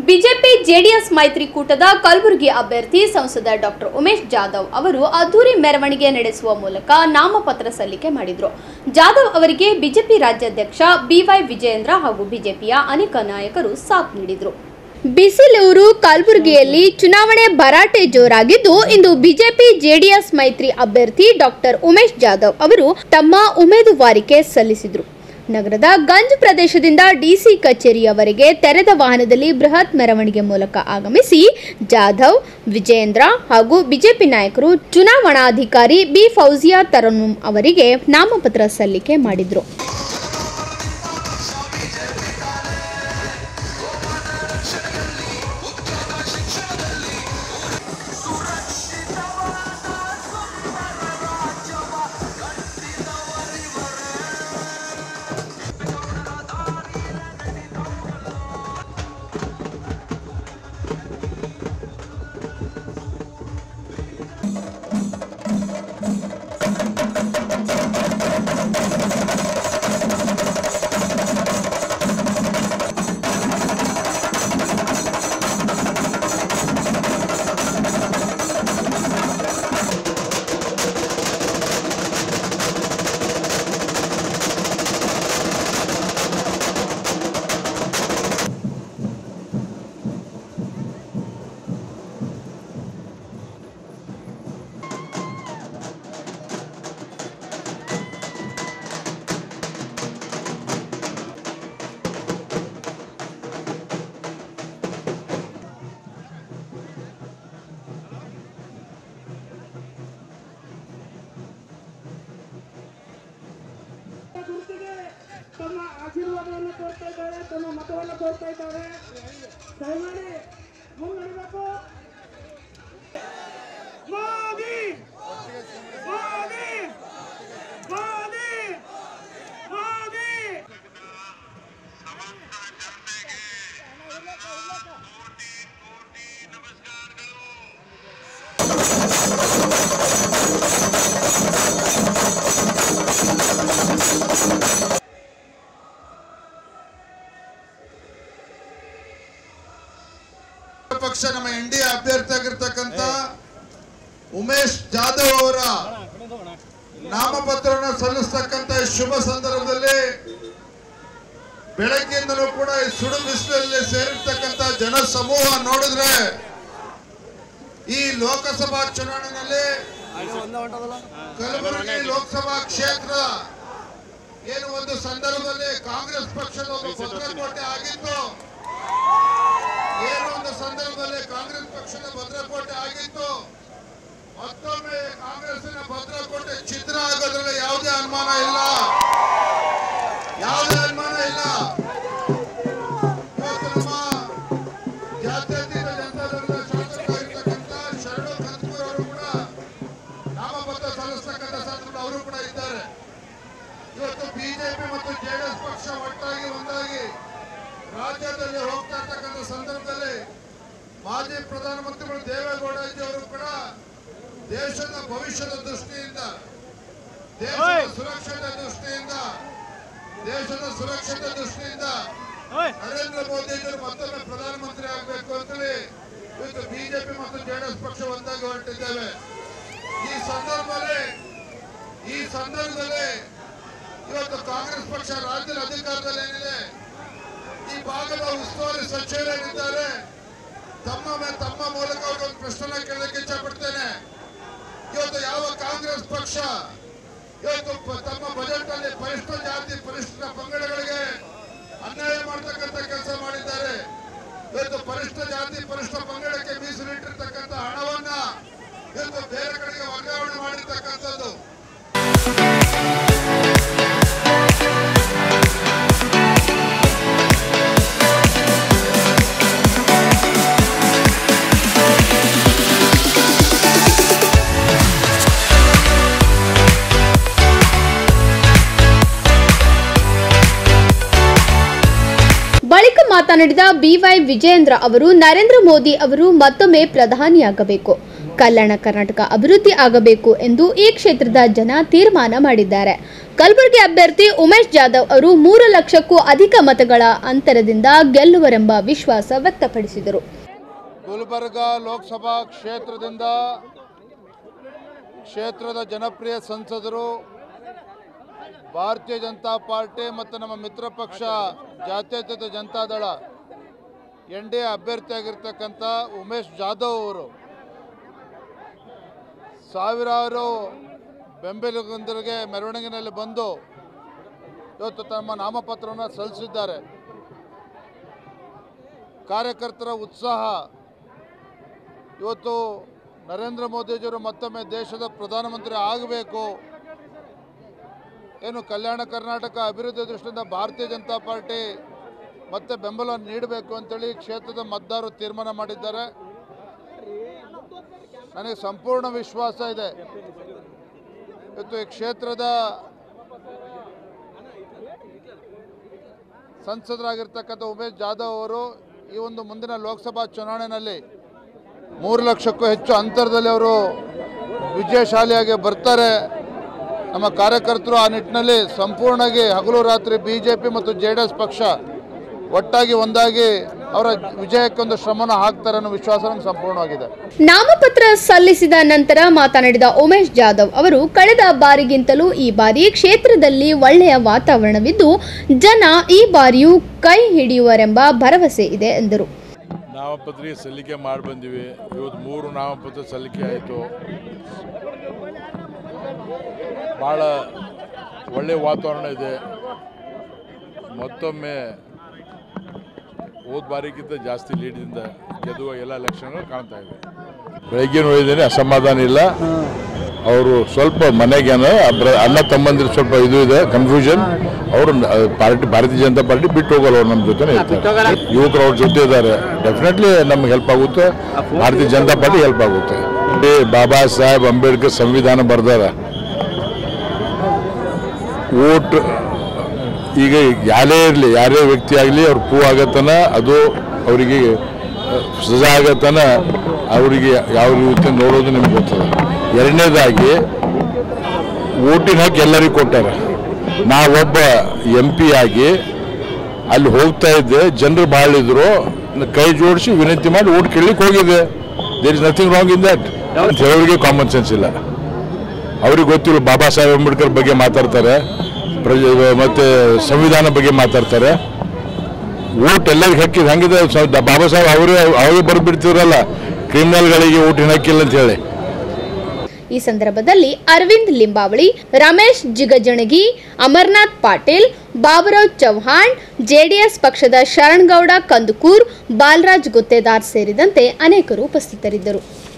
BJP JDS ಮೈತ್ರಿಕೂಟದ ಕಲಬುರಗಿ ಅಭ್ಯರ್ಥಿ ಸಂಸದ ಡಾಕ್ಟರ್ ಉಮೇಶ್ ಜಾಧವ್ ಅವರು ಅದ್ದೂರಿ ಮೆರವಣಿಗೆ ನಡೆಸುವ ಮೂಲಕ ನಾಮಪತ್ರ ಸಲ್ಲಿಕೆ ಮಾಡಿದರು ಜಾಧವ್ ಅವರಿಗೆ ಬಿಜೆಪಿ ರಾಜ್ಯಾಧ್ಯಕ್ಷ ಬಿವೈ ವಿಜಯೇಂದ್ರ ಹಾಗೂ ಬಿಜೆಪಿಯ ಅನೇಕ ನಾಯಕರು ಸಾಥ್ ನೀಡಿದರು ಬಿಸಿಲೂರು ಕಲಬುರಗಿಯಲ್ಲಿ ಚುನಾವಣೆ ಭರಾಟೆ ಜೋರಾಗಿದ್ದು ಇಂದು ಬಿಜೆಪಿ ಜೆಡಿಎಸ್ ಮೈತ್ರಿ ಅಭ್ಯರ್ಥಿ ಡಾಕ್ಟರ್ ಉಮೇಶ್ ಜಾಧವ್ ಅವರು ತಮ್ಮ ಉಮೇದುವಾರಿಕೆ ಸಲ್ಲಿಸಿದರು ನಗರದ ಗಂಜ್ ಪ್ರದೇಶದಿಂದ ಡಿಸಿ ಕಚೇರಿಯವರೆಗೆ ತೆರೆದ ವಾಹನದಲ್ಲಿ ಬೃಹತ್ ಮೆರವಣಿಗೆ ಮೂಲಕ ಆಗಮಿಸಿ ಜಾಧವ್ ವಿಜಯೇಂದ್ರ ಹಾಗೂ ಬಿಜೆಪಿ ನಾಯಕರು ಚುನಾವಣಾಧಿಕಾರಿ ಬಿ ಫೌಜಿಯಾ ತರನುಮ್ ಅವರಿಗೆ ನಾಮಪತ್ರ ಸಲ್ಲಿಕೆ ಮಾಡಿದರು ಗುರುತಿಗೆ ತಮ್ಮ ಆಶೀರ್ವಾದವನ್ನು ಕೋರ್ತಾ ಇದ್ದಾರೆ ತಮ್ಮ ಮತವನ್ನು ಕೋರ್ತಾ ಇದ್ದಾರೆ ದಯಮಾಡಿ ಮುನ್ನಡೆಯಬೇಕು ಮೋದಿ ಮೋದಿ ಮೋದಿ ಮೋದಿ ಪಕ್ಷ ನಮ್ಮ ಇಂಡಿಯಾ ಅಭ್ಯರ್ಥಿ ಆಗಿರ್ತಕ್ಕಂಥ ಉಮೇಶ್ ಜಾಧವ್ ಅವರ ನಾಮಪತ್ರವನ್ನು ಸಲ್ಲಿಸ್ತಕ್ಕಂಥ ಈ ಶುಭ ಸಂದರ್ಭದಲ್ಲಿ ಬೆಳಗ್ಗಿಂದಲೂ ಕೂಡ ಈ ಸುಡು ಬಿಸಿಲಲ್ಲಿ ಸೇರಿರ್ತಕ್ಕಂಥ ಜನ ಸಮೂಹ ನೋಡಿದ್ರೆ ಈ ಲೋಕಸಭಾ ಚುನಾವಣೆಯಲ್ಲಿ ಕಲಬುರಗಿ ಲೋಕಸಭಾ ಕ್ಷೇತ್ರ ಏನು ಒಂದು ಸಂದರ್ಭದಲ್ಲಿ ಕಾಂಗ್ರೆಸ್ ಪಕ್ಷದ ಒಂದು ಭದ್ರಕೋಟೆ ಆಗಿತ್ತು ಏನು ಒಂದು ಸಂದರ್ಭದಲ್ಲಿ ಕಾಂಗ್ರೆಸ್ ಪಕ್ಷದ ಭದ್ರಕೋಟೆ ಆಗಿತ್ತು ಮತ್ತೊಮ್ಮೆ ಕಾಂಗ್ರೆಸ್ಸಿನ ಭದ್ರಕೋಟೆ ಛಿದ್ರ ಆಗೋದ್ರಲ್ಲಿ ಯಾವುದೇ ಅನುಮಾನ ಇಲ್ಲ ಯಾವುದೇ ಅನುಮಾನ ಇಲ್ಲ ಇವತ್ತು ನಮ್ಮ ಜಾತ್ಯತೀತ ಜನತಾದಳದ ಶಾಸಕರಾಗಿರ್ತಕ್ಕಂಥ ಶರಣು ಕನ್ಪೂರ್ ಅವರು ಕೂಡ ನಾಮಪತ್ರ ಸಲ್ಲಿಸ್ತಕ್ಕಂಥ ಸಂದರ್ಭ ಅವರು ಕೂಡ ಇದ್ದಾರೆ ಇವತ್ತು ಬಿಜೆಪಿ ಮತ್ತು ಜೆಡಿಎಸ್ ಪಕ್ಷ ಒಟ್ಟಾಗಿ ಒಂದಾಗಿ ರಾಜ್ಯದಲ್ಲಿ ಹೋಗ್ತಾ ಇರ್ತಕ್ಕಂಥ ಸಂದರ್ಭದಲ್ಲಿ ಮಾಜಿ ಪ್ರಧಾನಮಂತ್ರಿಗಳು ದೇವೇಗೌಡಜಿ ಅವರು ಕೂಡ ದೇಶದ ಭವಿಷ್ಯದ ದೃಷ್ಟಿಯಿಂದ ದೇಶದ ಸುರಕ್ಷತೆ ದೃಷ್ಟಿಯಿಂದ ದೇಶದ ಸುರಕ್ಷತೆ ದೃಷ್ಟಿಯಿಂದ ನರೇಂದ್ರ ಮೋದಿಜಿಯವರು ಮತ್ತೊಮ್ಮೆ ಪ್ರಧಾನಮಂತ್ರಿ ಆಗಬೇಕು ಅಂತೇಳಿ ಇವತ್ತು ಬಿಜೆಪಿ ಮತ್ತು ಜೆಡಿಎಸ್ ಪಕ್ಷ ಒಂದಾಗಿ ಹೊರಟಿದ್ದೇವೆ ಈ ಸಂದರ್ಭದಲ್ಲಿ ಈ ಸಂದರ್ಭದಲ್ಲಿ ಇವತ್ತು ಕಾಂಗ್ರೆಸ್ ಪಕ್ಷ ರಾಜ್ಯದ ಅಧಿಕಾರದಲ್ಲಿ ಏನಿದೆ ಈ ಭಾಗದ ಉಸ್ತುವಾರಿ ಸಚಿವರೇನಿದ್ದಾರೆ ತಮ್ಮ ಮೇ- ತಮ್ಮ ಮೂಲಕ ಅವ್ರಿಗೆ ಒಂದು ಪ್ರಶ್ನೆ ಕೇಳಲಿಕ್ಕೆ ಇಚ್ಛಪಡ್ತೇನೆ ಇವತ್ತು ಯಾವ ಕಾಂಗ್ರೆಸ್ ಪಕ್ಷ ಇವತ್ತು ಪ- ತಮ್ಮ ಬಜೆಟ್ ಅಲ್ಲಿ ಪರಿಷ್ಠ ಜಾತಿ ಪರಿಷ್ಠ ಪಂಗಡಗಳಿಗೆ ಅನ್ಯಾಯ ಮಾಡ್ತಕ್ಕಂಥ ಕೆಲಸ ಮಾಡಿದ್ದಾರೆ ಇವತ್ತು ಪರಿಷ್ಠ ಜಾತಿ ಪರಿಷ್ಠ ಪಂಗಡಕ್ಕೆ ಮೀಸಲಿಟ್ಟಿರ್ತಕ್ಕಂಥ ಹಣವನ್ನ ಇವತ್ತು ಬೇರೆ ಕಡೆಗೆ ವರ್ಗಾವಣೆ ಮಾಡಿರ್ತಕ್ಕಂಥದ್ದು ಬಳಿಕ ಮಾತನಾಡಿದ ಬಿವೈ ವಿಜಯೇಂದ್ರ ಅವರು ನರೇಂದ್ರ ಮೋದಿ ಅವರು ಮತ್ತೊಮ್ಮೆ ಪ್ರಧಾನಿಯಾಗಬೇಕು ಕಲ್ಯಾಣ ಕರ್ನಾಟಕ ಅಭಿವೃದ್ಧಿ ಆಗಬೇಕು ಎಂದು ಈ ಕ್ಷೇತ್ರದ ಜನ ತೀರ್ಮಾನ ಮಾಡಿದ್ದಾರೆ ಕಲಬುರಗಿ ಅಭ್ಯರ್ಥಿ ಉಮೇಶ್ ಜಾಧವ್ ಅವರು ಮೂರು ಲಕ್ಷಕ್ಕೂ ಅಧಿಕ ಮತಗಳ ಅಂತರದಿಂದ ಗೆಲ್ಲುವರೆಂಬ ವಿಶ್ವಾಸ ವ್ಯಕ್ತಪಡಿಸಿದರು ಗುಲ್ಬರ್ಗ ಲೋಕಸಭಾ ಕ್ಷೇತ್ರದಿಂದ ಕ್ಷೇತ್ರದ ಜನಪ್ರಿಯ ಸಂಸದರು ಭಾರತೀಯ ಜನತಾ ಪಾರ್ಟಿ ಮತ್ತು ನಮ್ಮ ಮಿತ್ರ ಪಕ್ಷ ಜಾತ್ಯತೀತ ಜನತಾದಳ ಎನ್ ಡಿ ಎ ಅಭ್ಯರ್ಥಿಯಾಗಿರ್ತಕ್ಕಂಥ ಉಮೇಶ್ ಜಾಧವ್ ಅವರು ಸಾವಿರಾರು ಬೆಂಬಲಿಗರಿಗೆ ಮೆರವಣಿಗೆಯಲ್ಲಿ ಬಂದು ಇವತ್ತು ತಮ್ಮ ನಾಮಪತ್ರವನ್ನು ಸಲ್ಲಿಸಿದ್ದಾರೆ ಕಾರ್ಯಕರ್ತರ ಉತ್ಸಾಹ ಇವತ್ತು ನರೇಂದ್ರ ಮೋದಿಜಿಯವರು ಮತ್ತೊಮ್ಮೆ ದೇಶದ ಪ್ರಧಾನಮಂತ್ರಿ ಆಗಬೇಕು ಏನು ಕಲ್ಯಾಣ ಕರ್ನಾಟಕ ಅಭಿವೃದ್ಧಿ ದೃಷ್ಟಿಯಿಂದ ಭಾರತೀಯ ಜನತಾ ಪಾರ್ಟಿ ಮತ್ತೆ ಬೆಂಬಲ ನೀಡಬೇಕು ಅಂತೇಳಿ ಕ್ಷೇತ್ರದ ಮತದಾರರು ತೀರ್ಮಾನ ಮಾಡಿದ್ದಾರೆ ನನಗೆ ಸಂಪೂರ್ಣ ವಿಶ್ವಾಸ ಇದೆ ಇವತ್ತು ಈ ಕ್ಷೇತ್ರದ ಸಂಸದರಾಗಿರ್ತಕ್ಕಂಥ ಉಮೇಶ್ ಜಾಧವ್ ಅವರು ಈ ಒಂದು ಮುಂದಿನ ಲೋಕಸಭಾ ಚುನಾವಣೆಯಲ್ಲಿ ಮೂರು ಲಕ್ಷಕ್ಕೂ ಹೆಚ್ಚು ಅಂತರದಲ್ಲಿ ಅವರು ವಿಜಯಶಾಲಿಯಾಗಿ ಬರ್ತಾರೆ ನಮ್ಮ ಕಾರ್ಯಕರ್ತರು ಆ ನಿಟ್ಟಿನಲ್ಲಿ ಸಂಪೂರ್ಣವಾಗಿ ಹಗಲು ರಾತ್ರಿ ಬಿ ಜೆ ಪಿ ಮತ್ತು ಜೆ ಡಿ ಎಸ್ ಪಕ್ಷ ಒಟ್ಟಾಗಿ ಒಂದಾಗಿ ಅವರ ವಿಜಯಕ್ಕೊಂದು ಶ್ರಮನ ಹಾಕ್ತಾರೆ ಅನ್ನೋ ವಿಶ್ವಾಸ ನನಗೆ ಸಂಪೂರ್ಣವಾಗಿದೆ ನಾಮಪತ್ರ ಸಲ್ಲಿಸಿದ ನಂತರ ಮಾತನಾಡಿದ ಉಮೇಶ್ ಜಾಧವ್ ಅವರು ಕಳೆದ ಬಾರಿಗಿಂತಲೂ ಈ ಬಾರಿ ಕ್ಷೇತ್ರದಲ್ಲಿ ಒಳ್ಳೆಯ ವಾತಾವರಣವಿದ್ದು ಜನ ಈ ಬಾರಿಯೂ ಕೈ ಹಿಡಿಯುವರೆಂಬ ಭರವಸೆ ಇದೆ ಎಂದರು ನಾಮಪತ್ರಿಕೆ ಸಲ್ಲಿಕೆ ಮಾಡಿ ಬಂದಿವಿ ಇವತ್ತು ಮೂರು ನಾಮಪತ್ರ ಸಲ್ಲಿಕೆ ಆಯಿತು ಭಾಳ ಒಳ್ಳೆಯ ವಾತಾವರಣ ಇದೆ ಮತ್ತೊಮ್ಮೆ ಹೋದ ಬಾರಿಗಿಂತ ಜಾಸ್ತಿ ಲೀಡ್ದಿಂದ ಗೆದ್ದುವ ಎಲ್ಲ ಲಕ್ಷಣಗಳು ಕಾಣ್ತಾ ಇವೆ ಬೆಳಗ್ಗೆ ನೋಡಿದ್ದೇನೆ ಅಸಮಾಧಾನ ಇಲ್ಲ ಅವರು ಸ್ವಲ್ಪ ಮನೆಗೇನ ಅಬ್ರ- ಅಣ್ಣ ತಮ್ಮಂದಿರು ಸ್ವಲ್ಪ ಇದು ಇದೆ ಕನ್ಫ್ಯೂಷನ್ ಅವರು ಪಾರ್ಟಿ ಭಾರತೀಯ ಜನತಾ ಪಾರ್ಟಿ ಬಿಟ್ಟು ಹೋಗಲ್ಲ ಅವ್ರು ನಮ್ಮ ಜೊತೆ ಇರ್ತಾರೆ ಯುವಕರು ಅವ್ರ ಜೊತೆ ಇದ್ದಾರೆ ಡೆಫಿನೆಟ್ಲಿ ನಮ್ಗೆ ಹೆಲ್ಪ್ ಆಗುತ್ತೆ ಭಾರತೀಯ ಜನತಾ ಪಾರ್ಟಿ ಹೆಲ್ಪ್ ಆಗುತ್ತೆ ಈ ಬಾಬಾ ಸಾಹೇಬ್ ಅಂಬೇಡ್ಕರ್ ಸಂವಿಧಾನ ಬರ್ದಾರ ಓಟ್ ಈಗ ಯಾರೇ ಇರಲಿ ಯಾರೇ ವ್ಯಕ್ತಿ ಆಗಲಿ ಅವ್ರು ಪೂ ಆಗತ್ತನ ಅದು ಅವರಿಗೆ ಸಜಾ ಆಗತ್ತನ ಅವರಿಗೆ ಯಾವ ರೀತಿ ನೋಡೋದು ನಿಮ್ಗೆ ಗೊತ್ತದ ಎರಡನೇದಾಗಿ ಓಟಿನ ಹಕ್ಕು ಎಲ್ಲರಿಗೂ ಕೊಟ್ಟಾರ ನಾವೊಬ್ಬ ಎಂ ಪಿ ಆಗಿ ಅಲ್ಲಿ ಹೋಗ್ತಾ ಇದ್ದೆ ಜನರು ಭಾಳ ಇದ್ರು ಕೈ ಜೋಡಿಸಿ ವಿನಂತಿ ಮಾಡಿ ಓಟ್ ಕೇಳಲಿಕ್ಕೆ ಹೋಗಿದೆ there is nothing wrong in that ಅವರಿಗೆ ಕಾಮನ್ ಸೆನ್ಸ್ ಇಲ್ಲ ಅವ್ರಿಗೆ ಗೊತ್ತಿಲ್ಲ ಬಾಬಾ ಸಾಹೇಬ್ ಅಂಬೇಡ್ಕರ್ ಬಗ್ಗೆ ಮಾತಾಡ್ತಾರೆ ಪ್ರಜೆ ಮತ್ತೆ ಸಂವಿಧಾನ ಬಗ್ಗೆ ಮಾತಾಡ್ತಾರೆ ಓಟ್ ಎಲ್ಲರಿಗೆ ಹಕ್ಕಿದೆ ಹಂಗಿದೆ ಸ- ದ- ಬಾಬಾ ಸಾಹೇಬ್ ಅವರೇ ಅವರೇ ಬರ್ಬಿಡ್ತಿದ್ರಲ್ಲ ಕ್ರಿಮಿನಲ್ಗಳಿಗೆ ಓಟಿನ ಹಕ್ಕಿಲ್ಲ ಅಂತ ಹೇಳಿ ಈ ಸಂದರ್ಭದಲ್ಲಿ ಅರವಿಂದ್ ಲಿಂಬಾವಳಿ ರಮೇಶ್ ಜಿಗಜಣಗಿ ಅಮರ್ನಾಥ್ ಪಾಟೀಲ್ ಬಾಬುರಾವ್ ಚೌಹಾಣ್ ಜೆಡಿಎಸ್ ಪಕ್ಷದ ಶರಣ್ಗೌಡ ಕಂದುಕೂರ್ ಬಾಲರಾಜ್ ಗುತ್ತೇದಾರ್ ಸೇರಿದಂತೆ ಅನೇಕರು ಉಪಸ್ಥಿತರಿದ್ದರು